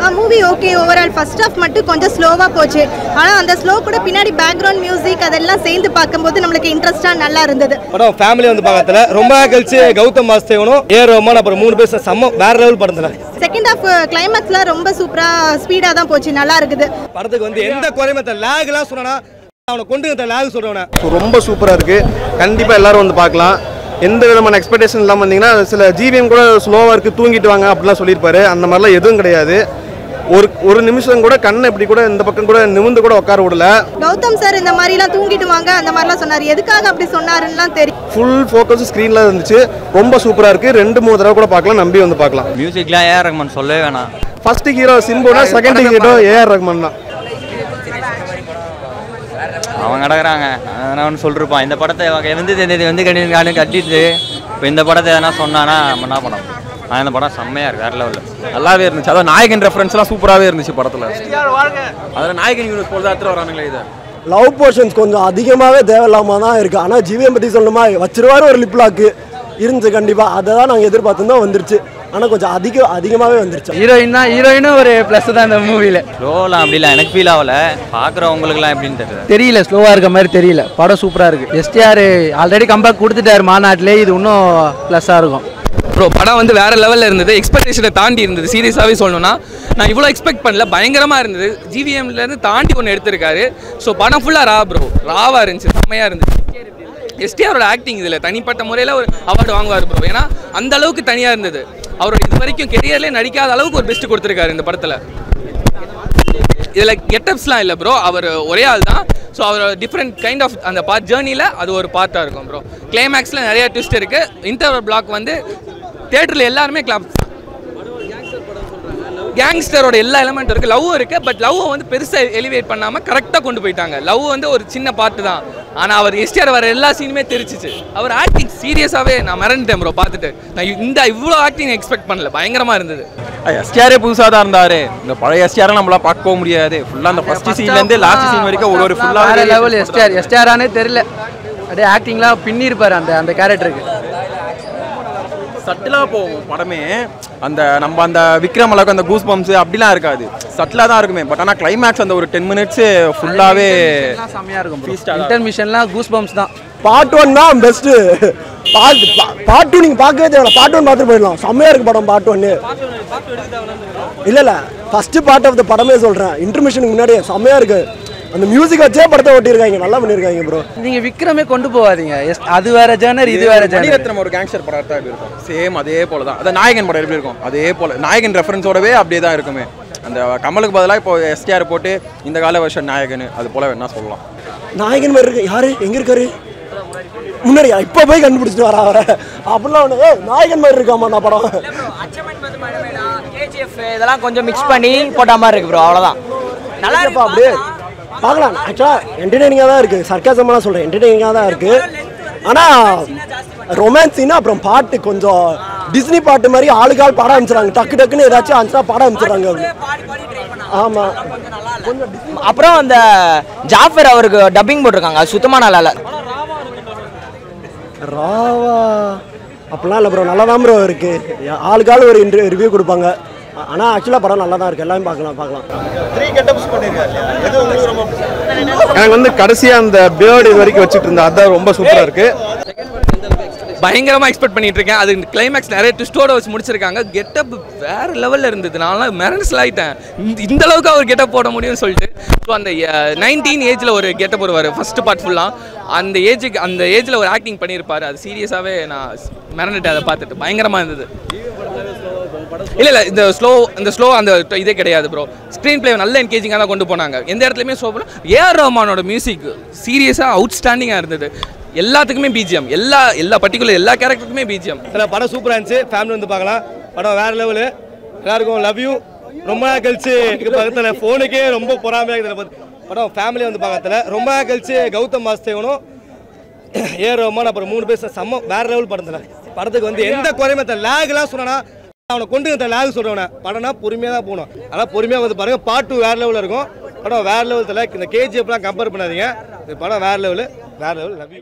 Movie okay overall first half மட்டும் கொஞ்சம் ஸ்லோவாக போச்சு ஆனால் அந்த ஸ்லோ கூட பின்னாடி பேக்ரவுண்ட் மியூசிக் அதெல்லாம் சேர்ந்து பார்க்கும்போது நம்மளுக்கு இன்ட்ரெஸ்டாக நல்லா இருந்தது படம் ஃபேமிலி வந்து பார்க்கறதுல ரொம்ப நாள் கழிச்சு கௌதம் வாசுதேவனும் ஏ ரோமான் அப்புறம் மூணு பேர் செம்ம வேற லெவல் படத்துல செகண்ட் ஆஃப் கிளைமேக்ஸ்லாம் ரொம்ப சூப்பராக ஸ்பீடாக தான் போச்சு நல்லா இருக்குது படத்துக்கு வந்து எந்த குறையுமே தெரியல லேக்லாம் சொன்னா அவனை கொண்டு லேக் சொல்றவன ஸோ ரொம்ப சூப்பராக இருக்குது கண்டிப்பாக எல்லாரும் வந்து பார்க்கலாம் எந்த விதமான எக்ஸ்பெக்டேஷன் இல்லாமல் வந்தீங்கன்னா சில ஜிவிஎம் கூட ஸ்லோவாக இருக்குது தூங்கிட்டு வாங்க அப்படிலாம் சொல்லியிருப்பாரு அந்த மாதிரிலாம் எதுவும் கிடையாது ஒரு ஒரு நிமிஷம் கூட கண்ணை இப்படி கூட இந்த பக்கம் கூட நிமிந்து கூட உட்கார விடல கௌதம் சார் இந்த மாதிரிலாம் தூங்கிட்டு வாங்க அந்த மாதிரிலாம் சொன்னார் எதுக்காக அப்படி சொன்னாருன்னுலாம் தெரியும் ஃபுல் ஃபோக்கஸ் ஸ்க்ரீனில் இருந்துச்சு ரொம்ப சூப்பராக இருக்குது ரெண்டு மூணு தடவை கூட பார்க்கலாம் நம்பி வந்து பார்க்கலாம் மியூசிக்லாம் ஏஆர் ரஹ்மான் சொல்லவே வேணாம் ஃபர்ஸ்ட் ஹீரோ சிம்புனா செகண்ட் ஹீரோ ஏஆர் ரஹ்மான் தான் அவன் கிடக்குறாங்க அதனால் ஒன்று சொல்லிருப்பான் இந்த படத்தை இவன் வந்து இது வந்து கட்டி காடு கட்டிட்டு இப்போ இந்த படத்தை எதனா சொன்னானா நம்ம என்ன பண்ண முடியும்? ஆனால் இந்த படம் செம்மையாக இருக்கு வேற லெவலில் நல்லாவே இருந்துச்சு அதாவது நாயகன் ரெஃபரன்ஸ்லாம் சூப்பராகவே இருந்துச்சு படத்தில் அதில் நாயகன் யூனிட் போல் தான் எடுத்துட்டு வரானுங்களே இதை லவ் போர்ஷன்ஸ் கொஞ்சம் அதிகமாகவே தேவையில்லாம தான் இருக்குது ஆனால் ஜிவிஎம் பற்றி சொல்லணுமா வச்சிருவாரு ஒரு லிப் லாக்கு இருந்துச்சு கண்டிப்பாக அதை தான் நாங்கள் எதிர்பார்த்துருந்தோம் வந்துருச்சு ஆனால் கொஞ்சம் அதிக அதிகமாகவே வந்துருச்சு ஹீரோயின் தான் ஹீரோயினும் ஒரு ப்ளஸ் தான் இந்த மூவியில் ஸ்லோலாம் அப்படி இல்லை எனக்கு ஃபீல் ஆகல பார்க்குறவங்களுக்குலாம் எப்படின்னு தெரியல தெரியல ஸ்லோவாக இருக்க மாதிரி தெரியல படம் சூப்பராக இருக்குது எஸ்டிஆர் ஆல்ரெடி கம்பேக் கொடுத்துட்டாரு மாநாட்டிலே இது இன்னும் ப்ளஸ்ஸாக இருக்கும் ப்ரோ படம் வந்து வேற லெவலில் இருந்தது எக்ஸ்பெக்டேஷனை தாண்டி இருந்தது சீரியஸாகவே சொல்லணும்னா நான் இவ்வளோ எக்ஸ்பெக்ட் பண்ணல பயங்கரமாக இருந்தது ஜிவிஎம்லேருந்து தாண்டி ஒன்று எடுத்திருக்காரு ஸோ படம் ஃபுல்லாக ரா ப்ரோ ராவாக இருந்துச்சு செம்மையாக இருந்துச்சு எஸ்டிஆரோட ஆக்டிங் இதில் தனிப்பட்ட முறையில் ஒரு அவார்டு வாங்குவார் ப்ரோ ஏன்னா அந்த அளவுக்கு தனியாக இருந்தது அவரோட இது வரைக்கும் கெரியர்லேயே நடிக்காத அளவுக்கு ஒரு பெஸ்ட் கொடுத்துருக்காரு இந்த படத்தில் இதில் கெட்டப்ஸ்லாம் இல்லை ப்ரோ அவர் ஒரே ஆள் தான் ஸோ அவர் டிஃப்ரெண்ட் கைண்ட் ஆஃப் அந்த பார்ட் ஜேர்னியில் அது ஒரு பார்ட்டாக இருக்கும் ப்ரோ கிளைமேக்ஸில் நிறைய ட்விஸ்ட் இருக்குது இன்டர்வல் பிளாக் வந்து தேட்டரில் எல்லாருமே கிளாப் கேங்ஸ்டரோட எல்லா எலமெண்ட் இருக்குது லவ் இருக்குது பட் லவ் வந்து பெருசாக எலிவேட் பண்ணாமல் கரெக்டாக கொண்டு போயிட்டாங்க லவ் வந்து ஒரு சின்ன பார்ட்டு தான் ஆனால் அவர் எஸ்டிஆர் வர எல்லா சீனுமே தெரிச்சிச்சு அவர் ஆக்டிங் சீரியஸாகவே நான் மறந்துட்டேன் ப்ரோ பார்த்துட்டு நான் இந்த இவ்வளோ ஆக்டிங் எக்ஸ்பெக்ட் பண்ணல பயங்கரமாக இருந்தது எஸ்டிஆரே புதுசாக தான் இருந்தார் இந்த பழைய எஸ்டிஆரை நம்மளால பார்க்கவும் முடியாது ஃபுல்லாக அந்த ஃபர்ஸ்ட் சீன்லேருந்து லாஸ்ட் சீன் வரைக்கும் ஒரு ஒரு வேற ஃபுல்லாக லெவல் எஸ்டிஆர் எஸ்டிஆரானே தெரியல அப்படியே ஆக்டிங்லாம் பின்னிருப்பாரு அந்த அந்த கேரக்டருக்கு சட்டிலாக போகும் படமே அந்த நம்ம அந்த விக்ரம் அளவுக்கு அந்த கூஸ் பம்ப்ஸ் அப்படிலாம் இருக்காது சட்டிலாக தான் இருக்குமே பட் ஆனால் கிளைமேக்ஸ் அந்த ஒரு டென் மினிட்ஸ் ஃபுல்லாகவே செம்மையாக இருக்கும் Feast ஆ தான் இன்டர்மிஷன்லாம் கூஸ் பம்ப்ஸ் தான் பார்ட் ஒன் தான் பெஸ்ட்டு பார்ட் பார்ட் டூ நீங்கள் பார்க்கவே தேவையில்ல பார்ட் ஒன் பார்த்துட்டு போயிடலாம் செம்மையாக இருக்கு படம் பார்ட் ஒன்று இல்லை இல்லை ஃபஸ்ட்டு பார்ட் ஆஃப் த படமே சொல்கிறேன் இன்டர்மிஷனுக்கு முன்னாடியே செம்மையாக இருக்கு அந்த மியூசிக் வச்சே படத்தை ஓட்டியிருக்காங்க நல்லா பண்ணியிருக்காங்க ப்ரோ நீங்க விக்ரமே கொண்டு போகாதீங்க எஸ்- அது வேற ஜேனர் இது வேற ஜேனர் மணிரத்னம் ஒரு கேங்ஸ்டர் படம் எடுத்தா எப்படி இருக்கும் சேம் அதே போல தான் அந்த நாயகன் படம் எப்படி இருக்கும் அதே போல நாயகன் ரெஃபரன்ஸோடவே அப்படியே தான் இருக்குமே அந்த கமலுக்கு பதிலாக இப்போ எஸ்டிஆர் போட்டு இந்த கால வருஷம் நாயகன் அது போல வேணா சொல்லலாம் நாயகன் மாதிரி இருக்கு யாரு எங்க இருக்காரு முன்னாடியா இப்போ போய் கண்டுபிடிச்சிட்டு வரா அவரை அப்படிலாம் ஒன்று ஏய் நாயகன் மாதிரி இருக்காமா நான் படம் கேஜிஎஃப் இதெல்லாம் கொஞ்சம் மிக்ஸ் பண்ணி போட்ட மாதிரி இருக்கு ப்ரோ அவ்வளோதான் நல்லா இல்லைப்பா அப்படியே பார்க்கலாம் ஆக்சுவலாக என்டர்டெய்னிங்காக தான் இருக்குது சர்க்காசமெல்லாம் சொல்கிறேன் என்டர்டெய்னிங்காக தான் இருக்குது ஆனால் ரொமான்ஸ் சீனா அப்புறம் பாட்டு கொஞ்சம் டிஸ்னி பாட்டு மாதிரி ஆளுக்கு ஆள் பாட ஆரம்பிச்சிடறாங்க டக்கு டக்குன்னு ஏதாச்சும் ஆன்சராக பாட ஆரம்பிச்சிடறாங்க ஆமாம் அப்புறம் அந்த ஜாஃபர் அவருக்கு டப்பிங் போட்டிருக்காங்க அது சுத்தமாக நல்லா இல்லை ராவா அப்படிலாம் இல்லை ப்ரோ நல்லா தான் ப்ரோ இருக்குது ஆளுக்கு ஆள் ஒரு இன்டர் ரிவ்யூ கொடுப்பாங்க ஆனால் ஆக்சுவலாக படம் நல்லா தான் இருக்குது எல்லாமே பார்க்கலாம் பார்க்கலாம் எனக்கு வந்து கடைசியாக அந்த பேர்டு இது வரைக்கும் வச்சுட்டு இருந்தேன் அதான் ரொம்ப சூப்பராக இருக்குது பயங்கரமா எக்ஸ்பெக்ட் பண்ணிட்டு இருக்கேன் அது கிளைமேக்ஸ் நிறைய ட்விஸ்டோட வச்சு முடிச்சிருக்காங்க கெட்டப் வேற லெவல்ல இருந்தது நான்லாம் மெரன்ஸ்ல ஆயிட்டேன் இந்த- இந்த அளவுக்கு அவர் கெட்டப் போட முடியும்னு சொல்லிட்டு ஸோ அந்த நைன்டீன் ஏஜ்ல ஒரு கெட்டப் வருவார் ஃபர்ஸ்ட் பார்ட் ஃபுல்லா அந்த ஏஜுக்கு அந்த ஏஜ்ல ஒரு ஆக்டிங் பண்ணியிருப்பாரு அது சீரியஸாவே நான் மிரண்டுட்டேன் அதை பார்த்துட்டு பயங்கரமா இருந்தது இல்ல இல்ல இந்த ஸ்லோ இந்த ஸ்லோ அந்த இதே கிடையாது ப்ரோ ஸ்க்ரீன் பிளே நல்ல என்கேஜிங்காக தான் கொண்டு போனாங்க எந்த இடத்துலையுமே ஸ்லோ பண்ண ஏஆர் ரஹ்மானோட மியூசிக் சீரியஸாக அவுட்ஸ்டாண்டிங்காக இருந்தது எல்லாத்துக்குமே பிஜிஎம் எல்லா எல்லா பர்டிகுலர் எல்லா கேரக்டருக்குமே பிஜிஎம் இதில் படம் சூப்பராக இருந்துச்சு ஃபேமிலி வந்து பார்க்கலாம் படம் வேற லெவலு எல்லாருக்கும் லவ் யூ ரொம்ப நாள் கழிச்சு எனக்கு பக்கத்தில் ஃபோனுக்கே ரொம்ப பொறாமையாக இருக்குது இதில் பார்த்து படம் ஃபேமிலி வந்து பார்க்கறதுல ரொம்ப நாள் கழிச்சு கௌதம் வாசுதேவனும் ஏ ரோமான் அப்புறம் மூணு பேர் செம்ம வேற லெவல் படத்தில் படத்துக்கு வந்து எந்த குறையுமே தெரியல லேக்லாம் சொன்னா அவனை கொண்டு இந்த லேக் சொல்கிறவனை படம்னா பொறுமையாக தான் போகணும் அதனால் பொறுமையாக வந்து பாருங்கள் பாட்டு வேற லெவலில் இருக்கும் படம் வேற லெவல் இந்த கேஜிஎஃப்லாம் கம்பேர் பண்ணாதீங்க இந்த படம் வேற லெவலு வேற லெவல் லவ் யூ